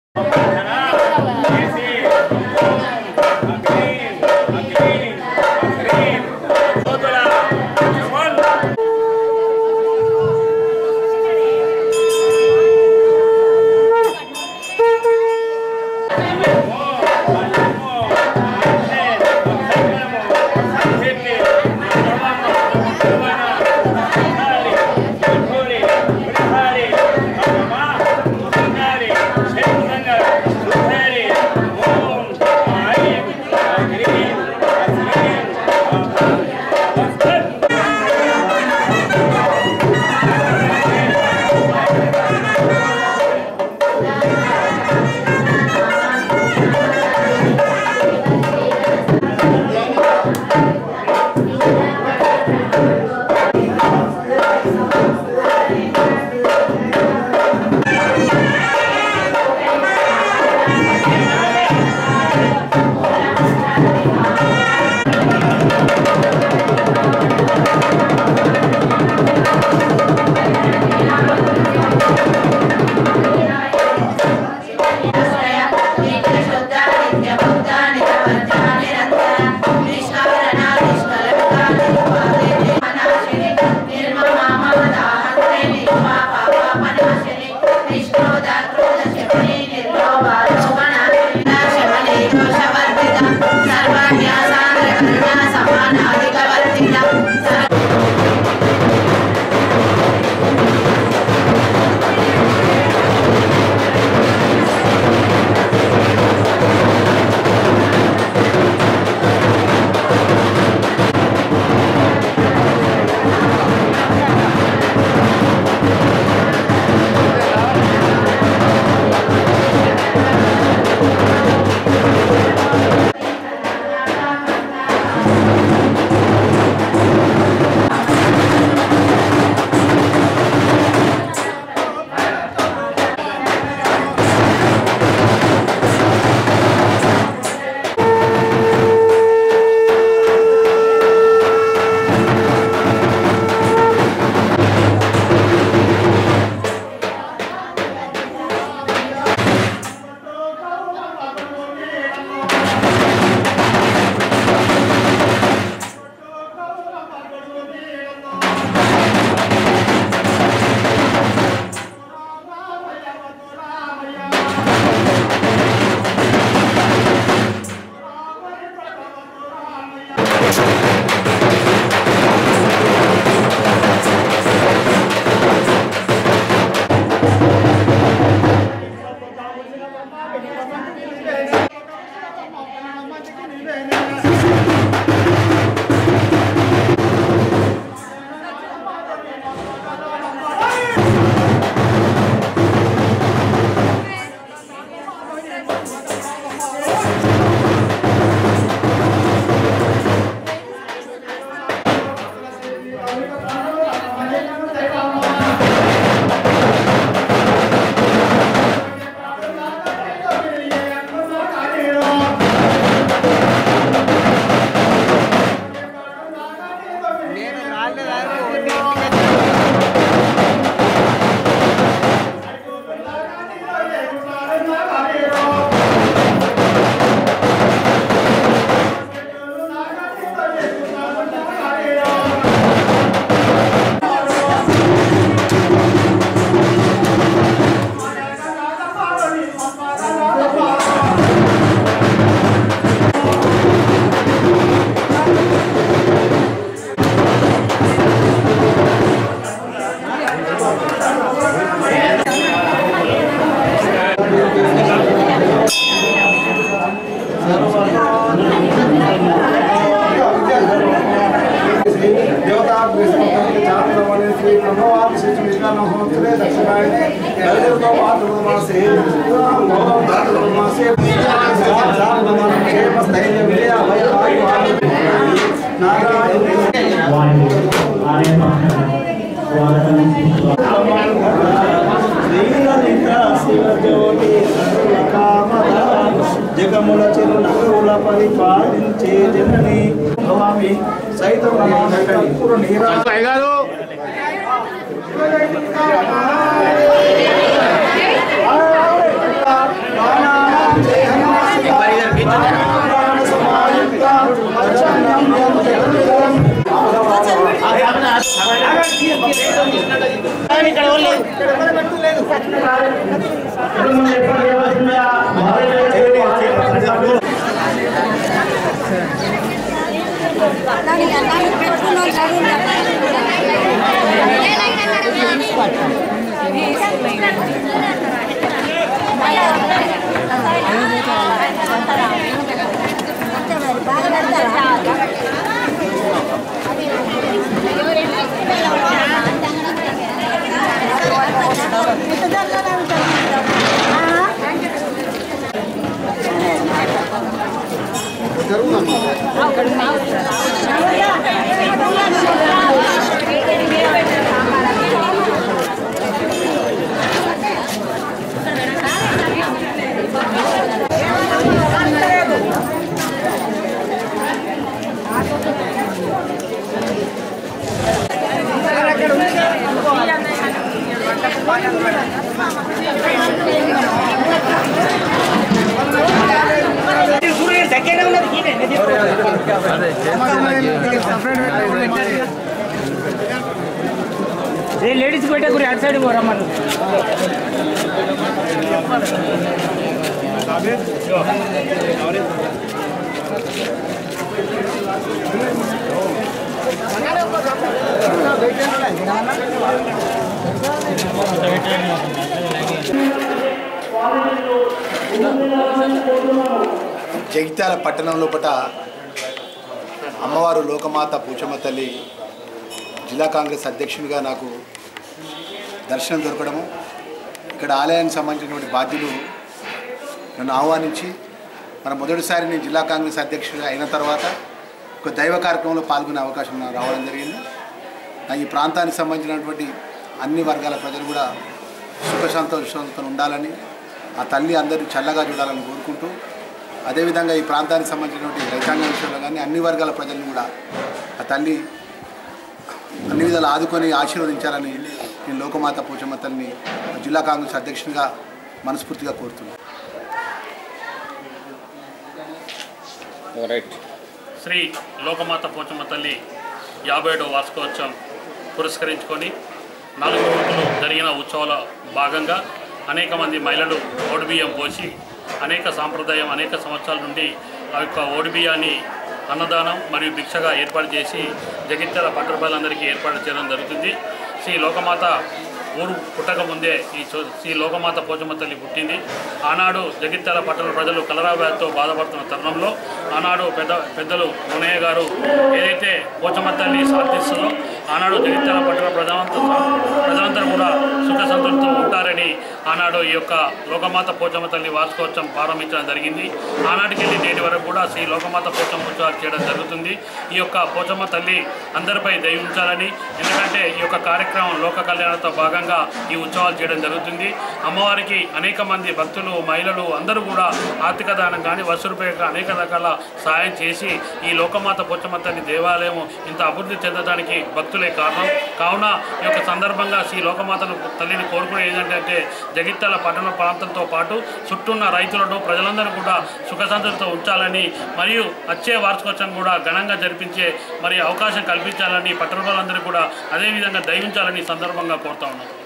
జగముల చిరునవ్వుల పరిపాలించే జనని భవామి సైతం నమామి కర్పూర నీరా అయ్యగారు ఆ ఏ లేడీస్ పెట్టే గురి అటు సైడ్ రమ్మను జగిత్యాల పట్టణం లోపట అమ్మవారు లోకమాత పూచమ్మ తల్లి జిల్లా కాంగ్రెస్ అధ్యక్షునిగా నాకు దర్శనం దొరకడము ఇక్కడ ఆలయానికి సంబంధించినటువంటి బాధ్యులు నన్ను ఆహ్వానించి మన మొదటిసారి నేను జిల్లా కాంగ్రెస్ అధ్యక్షుడు అయిన తర్వాత ఒక దైవ కార్యక్రమంలో పాల్గొనే అవకాశం నాకు రావడం జరిగింది నా ఈ ప్రాంతానికి సంబంధించినటువంటి అన్ని వర్గాల ప్రజలు కూడా సుఖ సంతోషాలతో ఉండాలని ఆ తల్లి అందరినీ చల్లగా చూడాలని కోరుకుంటూ అదేవిధంగా ఈ ప్రాంతానికి సంబంధించినటువంటి రైతాంగ విషయంలో కానీ అన్ని వర్గాల ప్రజలను కూడా ఆ తల్లి అన్ని విధాలు ఆదుకొని ఆశీర్వదించాలని నేను లోకమాత పూజమ్మ తల్లిని జిల్లా కాంగ్రెస్ అధ్యక్షునిగా మనస్ఫూర్తిగా కోరుతున్నాను శ్రీ లోకమాత పోచమ్మ తల్లి యాభై ఏడవ వార్షికోత్సవం పురస్కరించుకొని నాలుగు రోజులు జరిగిన ఉత్సవాల భాగంగా అనేక మంది మహిళలు ఓడిబియ్యం పోసి అనేక సాంప్రదాయం అనేక సంవత్సరాల నుండి ఆ యొక్క ఓడిబియ్యాన్ని అన్నదానం మరియు భిక్షగా ఏర్పాటు చేసి జగిత్యాల పట్టణాలందరికీ ఏర్పాటు చేయడం జరుగుతుంది శ్రీ లోకమాత ఊరు పుట్టక ముందే ఈ చో- శ్రీ లోకమాత పోచమ్మ తల్లి పుట్టింది ఆనాడు జగిత్యాల పట్టణ ప్రజలు కలరా వ్యాధితో బాధపడుతున్న తరుణంలో ఆనాడు పెద్ద పెద్దలు మునయ్య గారు ఏదైతే పోచమ్మ తల్లి సాధిస్తుందో ఆనాడు జగిత్యాల పట్టణ ప్రజలంతా ప్రజలందరూ కూడా సుఖ సంతృప్తితో ఉంటారని ఆనాడు ఈ యొక్క లోకమాత పోచమ్మ తల్లి వార్షికోత్సవం ప్రారంభించడం జరిగింది ఆనాటికి వెళ్ళి నేటి వరకు కూడా శ్రీ లోకమాత పోచమ్మ ఉత్సవాలు చేయడం జరుగుతుంది ఈ యొక్క పోచమ్మ తల్లి అందరిపై దయించాలని ఎందుకంటే ఈ యొక్క కార్యక్రమం లోక కళ్యాణంతో భాగంగా ఈ ఉత్సవాలు చేయడం జరుగుతుంది అమ్మవారికి అనేక మంది భక్తులు మహిళలు అందరూ కూడా ఆర్థిక దానం కానీ వస్తు రూపాయలు అనేక రకాల సహాయం చేసి ఈ లోకమాత పోచమ్మ తల్లి దేవాలయం ఇంత అభివృద్ధి చెందడానికి భక్తులే కారణం కావున ఈ యొక్క సందర్భంగా శ్రీ లోకమాతను తల్లిని కోరుకునే ఏంటంటే జగిత్యాల పట్టణ ప్రాంతంతో పాటు చుట్టూన్న రైతులను ప్రజలందరూ కూడా సుఖశాంతులతో ఉంచాలని మరియు వచ్చే వార్షికోత్సవం కూడా ఘనంగా జరిపించే మరి అవకాశం కల్పించాలని పట్టణ ప్రజలందరూ కూడా అదేవిధంగా దైవించాలని ఈ సందర్భంగా కోరుతా ఉన్నాం